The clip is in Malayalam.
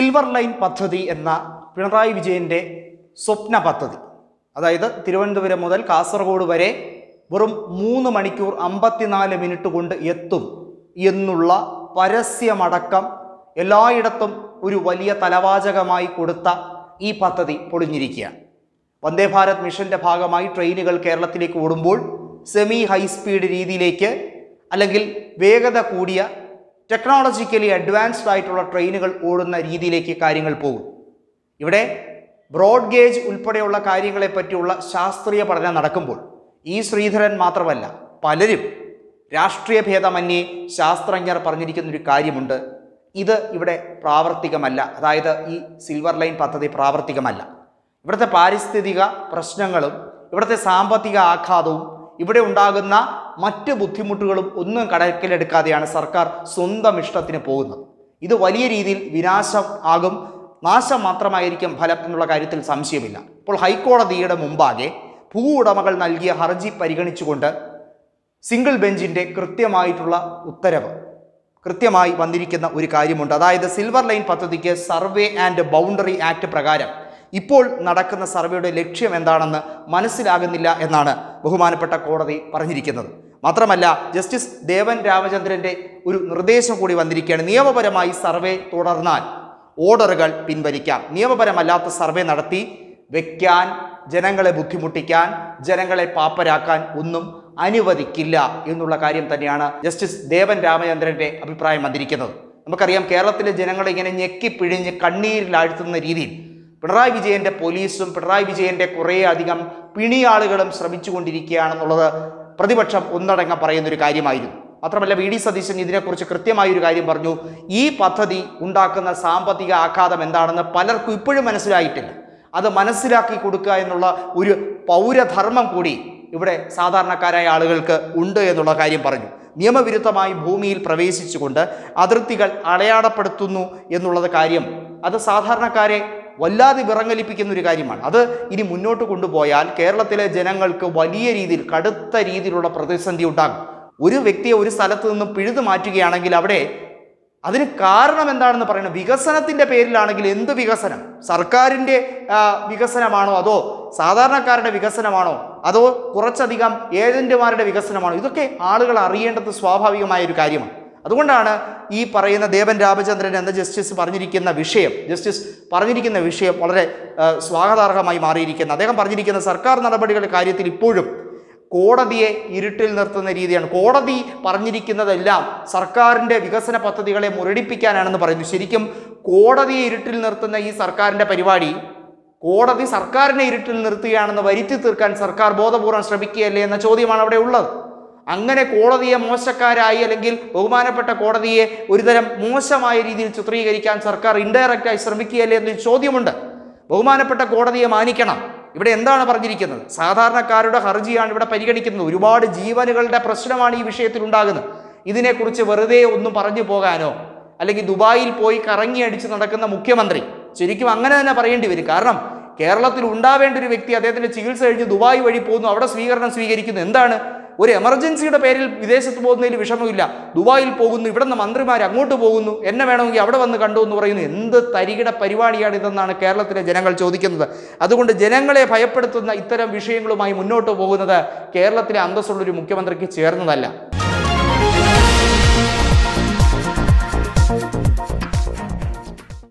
സിൽവർ ലൈൻ പദ്ധതി എന്ന പിണറായി വിജയൻ്റെ സ്വപ്ന പദ്ധതി അതായത് തിരുവനന്തപുരം മുതൽ കാസർഗോഡ് വരെ വെറും മൂന്ന് മണിക്കൂർ അമ്പത്തിനാല് മിനിറ്റ് കൊണ്ട് എത്തും എന്നുള്ള പരസ്യമടക്കം എല്ലായിടത്തും ഒരു വലിയ തലവാചകമായി കൊടുത്ത ഈ പദ്ധതി പൊളിഞ്ഞിരിക്കുകയാണ് വന്ദേ ഭാരത് മിഷന്റെ ഭാഗമായി ട്രെയിനുകൾ കേരളത്തിലേക്ക് ഓടുമ്പോൾ സെമി ഹൈസ്പീഡ് രീതിയിലേക്ക് അല്ലെങ്കിൽ വേഗത കൂടിയ ടെക്നോളജിക്കലി അഡ്വാൻസ്ഡ് ആയിട്ടുള്ള ട്രെയിനുകൾ ഓടുന്ന രീതിയിലേക്ക് കാര്യങ്ങൾ പോകും ഇവിടെ ബ്രോഡ് ഗേജ് ഉൾപ്പെടെയുള്ള കാര്യങ്ങളെ പറ്റിയുള്ള ശാസ്ത്രീയ പഠനം നടക്കുമ്പോൾ ഈ ശ്രീധരൻ മാത്രമല്ല പലരും രാഷ്ട്രീയ ഭേദമന്യേ ശാസ്ത്രജ്ഞർ പറഞ്ഞിരിക്കുന്ന ഒരു കാര്യമുണ്ട് ഇത് ഇവിടെ പ്രാവർത്തികമല്ല അതായത് ഈ സിൽവർ ലൈൻ പദ്ധതി പ്രാവർത്തികമല്ല ഇവിടുത്തെ പാരിസ്ഥിതിക പ്രശ്നങ്ങളും ഇവിടുത്തെ സാമ്പത്തിക ആഘാതവും ഇവിടെ ഉണ്ടാകുന്ന മറ്റ് ബുദ്ധിമുട്ടുകളും ഒന്നും കണക്കിലെടുക്കാതെയാണ് സർക്കാർ സ്വന്തം ഇഷ്ടത്തിന് പോകുന്നത് ഇത് വലിയ രീതിയിൽ വിനാശം ആകും നാശം മാത്രമായിരിക്കും ഫലം എന്നുള്ള കാര്യത്തിൽ സംശയമില്ല ഇപ്പോൾ ഹൈക്കോടതിയുടെ മുമ്പാകെ ഭൂ ഉടമകൾ നൽകിയ ഹർജി പരിഗണിച്ചുകൊണ്ട് സിംഗിൾ ബെഞ്ചിൻ്റെ കൃത്യമായിട്ടുള്ള ഉത്തരവ് കൃത്യമായി വന്നിരിക്കുന്ന ഒരു കാര്യമുണ്ട് അതായത് സിൽവർ ലൈൻ പദ്ധതിക്ക് സർവേ ആൻഡ് ബൗണ്ടറി ആക്ട് പ്രകാരം ഇപ്പോൾ നടക്കുന്ന സർവേയുടെ ലക്ഷ്യം എന്താണെന്ന് മനസ്സിലാകുന്നില്ല എന്നാണ് ബഹുമാനപ്പെട്ട കോടതി പറഞ്ഞിരിക്കുന്നത് മാത്രമല്ല ജസ്റ്റിസ് ദേവൻ രാമചന്ദ്രൻ്റെ ഒരു നിർദ്ദേശം കൂടി വന്നിരിക്കുകയാണ് നിയമപരമായി സർവേ തുടർന്നാൽ ഓർഡറുകൾ പിൻവലിക്കാം നിയമപരമല്ലാത്ത സർവേ നടത്തി വെക്കാൻ ജനങ്ങളെ ബുദ്ധിമുട്ടിക്കാൻ ജനങ്ങളെ പാപ്പരാക്കാൻ ഒന്നും അനുവദിക്കില്ല എന്നുള്ള കാര്യം തന്നെയാണ് ജസ്റ്റിസ് ദേവൻ രാമചന്ദ്രന്റെ അഭിപ്രായം വന്നിരിക്കുന്നത് നമുക്കറിയാം കേരളത്തിലെ ജനങ്ങളെ ഇങ്ങനെ ഞെക്കിപ്പിഴിഞ്ഞ് കണ്ണീരിലാഴ്ത്തുന്ന രീതിയിൽ പിണറായി വിജയന്റെ പോലീസും പിണറായി വിജയന്റെ കുറേ അധികം പിണിയാളുകളും ശ്രമിച്ചുകൊണ്ടിരിക്കുകയാണെന്നുള്ളത് പ്രതിപക്ഷം ഒന്നടങ്കം പറയുന്ന ഒരു കാര്യമായിരുന്നു മാത്രമല്ല വി ഡി സതീശൻ ഇതിനെക്കുറിച്ച് കൃത്യമായ ഒരു കാര്യം പറഞ്ഞു ഈ പദ്ധതി ഉണ്ടാക്കുന്ന സാമ്പത്തിക ആഘാതം എന്താണെന്ന് പലർക്കും ഇപ്പോഴും മനസ്സിലായിട്ടില്ല അത് മനസ്സിലാക്കി കൊടുക്കുക എന്നുള്ള ഒരു പൗരധർമ്മം കൂടി ഇവിടെ സാധാരണക്കാരായ ആളുകൾക്ക് ഉണ്ട് എന്നുള്ള കാര്യം പറഞ്ഞു നിയമവിരുദ്ധമായി ഭൂമിയിൽ പ്രവേശിച്ചുകൊണ്ട് അതിർത്തികൾ അടയാളപ്പെടുത്തുന്നു എന്നുള്ളത് കാര്യം അത് സാധാരണക്കാരെ വല്ലാതെ വിറങ്ങലിപ്പിക്കുന്ന ഒരു കാര്യമാണ് അത് ഇനി മുന്നോട്ട് കൊണ്ടുപോയാൽ കേരളത്തിലെ ജനങ്ങൾക്ക് വലിയ രീതിയിൽ കടുത്ത രീതിയിലുള്ള പ്രതിസന്ധി ഉണ്ടാകും ഒരു വ്യക്തിയെ ഒരു സ്ഥലത്ത് നിന്നും പിഴുതു മാറ്റുകയാണെങ്കിൽ അവിടെ അതിന് കാരണം എന്താണെന്ന് പറയുന്നത് വികസനത്തിന്റെ പേരിലാണെങ്കിൽ എന്ത് വികസനം സർക്കാരിന്റെ ആ, വികസനമാണോ അതോ സാധാരണക്കാരുടെ വികസനമാണോ അതോ കുറച്ചധികം ഏജന്റുമാരുടെ വികസനമാണോ ഇതൊക്കെ ആളുകൾ അറിയേണ്ടത് സ്വാഭാവികമായ ഒരു കാര്യമാണ് അതുകൊണ്ടാണ് ഈ പറയുന്ന ദേവൻ രാമചന്ദ്രൻ എന്ന ജസ്റ്റിസ് പറഞ്ഞിരിക്കുന്ന വിഷയം ജസ്റ്റിസ് പറഞ്ഞിരിക്കുന്ന വിഷയം വളരെ ആ, സ്വാഗതാർഹമായി മാറിയിരിക്കുന്നത് അദ്ദേഹം പറഞ്ഞിരിക്കുന്ന സർക്കാർ നടപടികളുടെ കാര്യത്തിൽ ഇപ്പോഴും കോടതിയെ ഇരുട്ടിൽ നിർത്തുന്ന രീതിയാണ് കോടതി പറഞ്ഞിരിക്കുന്നതെല്ലാം സർക്കാരിൻ്റെ വികസന പദ്ധതികളെ മുരടിപ്പിക്കാനാണെന്ന് പറയുന്നു ശരിക്കും കോടതിയെ ഇരുട്ടിൽ നിർത്തുന്ന ഈ സർക്കാരിൻ്റെ പരിപാടി കോടതി സർക്കാരിനെ ഇരുട്ടിൽ നിർത്തുകയാണെന്ന് വരുത്തി തീർക്കാൻ സർക്കാർ ബോധപൂർവ്വം ശ്രമിക്കുകയല്ലേ എന്ന ചോദ്യമാണ് അവിടെ ഉള്ളത് അങ്ങനെ കോടതിയെ മോശക്കാരായി അല്ലെങ്കിൽ ബഹുമാനപ്പെട്ട കോടതിയെ ഒരുതരം മോശമായ രീതിയിൽ ചിത്രീകരിക്കാൻ സർക്കാർ ഇൻഡയറക്റ്റായി ശ്രമിക്കുകയല്ലേ എന്നൊരു ചോദ്യമുണ്ട് ബഹുമാനപ്പെട്ട കോടതിയെ മാനിക്കണം ഇവിടെ എന്താണ് പറഞ്ഞിരിക്കുന്നത് സാധാരണക്കാരുടെ ഹർജിയാണ് ഇവിടെ പരിഗണിക്കുന്നത് ഒരുപാട് ജീവനുകളുടെ പ്രശ്നമാണ് ഈ വിഷയത്തിൽ ഉണ്ടാകുന്നത് ഇതിനെക്കുറിച്ച് വെറുതെ ഒന്നും പറഞ്ഞു പോകാനോ അല്ലെങ്കിൽ ദുബായിൽ പോയി കറങ്ങി അടിച്ച് നടക്കുന്ന മുഖ്യമന്ത്രി ശരിക്കും അങ്ങനെ തന്നെ പറയേണ്ടി വരും കാരണം കേരളത്തിൽ ഉണ്ടാവേണ്ട ഒരു വ്യക്തി അദ്ദേഹത്തിന്റെ ചികിത്സ കഴിഞ്ഞ് ദുബായ് വഴി പോകുന്നു അവിടെ സ്വീകരണം സ്വീകരിക്കുന്നു എന്താണ് ഒരു എമർജൻസിയുടെ പേരിൽ വിദേശത്ത് പോകുന്നതിൽ വിഷമമില്ല ദുബായിൽ പോകുന്നു ഇവിടെ നിന്ന് മന്ത്രിമാർ അങ്ങോട്ട് പോകുന്നു എന്നെ വേണമെങ്കിൽ അവിടെ വന്ന് കണ്ടു എന്ന് പറയുന്നു എന്ത് തരികിട പരിപാടിയാണ് ഇതെന്നാണ് കേരളത്തിലെ ജനങ്ങൾ ചോദിക്കുന്നത് അതുകൊണ്ട് ജനങ്ങളെ ഭയപ്പെടുത്തുന്ന ഇത്തരം വിഷയങ്ങളുമായി മുന്നോട്ട് പോകുന്നത് കേരളത്തിലെ അന്തസ്സുള്ളൊരു മുഖ്യമന്ത്രിക്ക് ചേർന്നതല്ല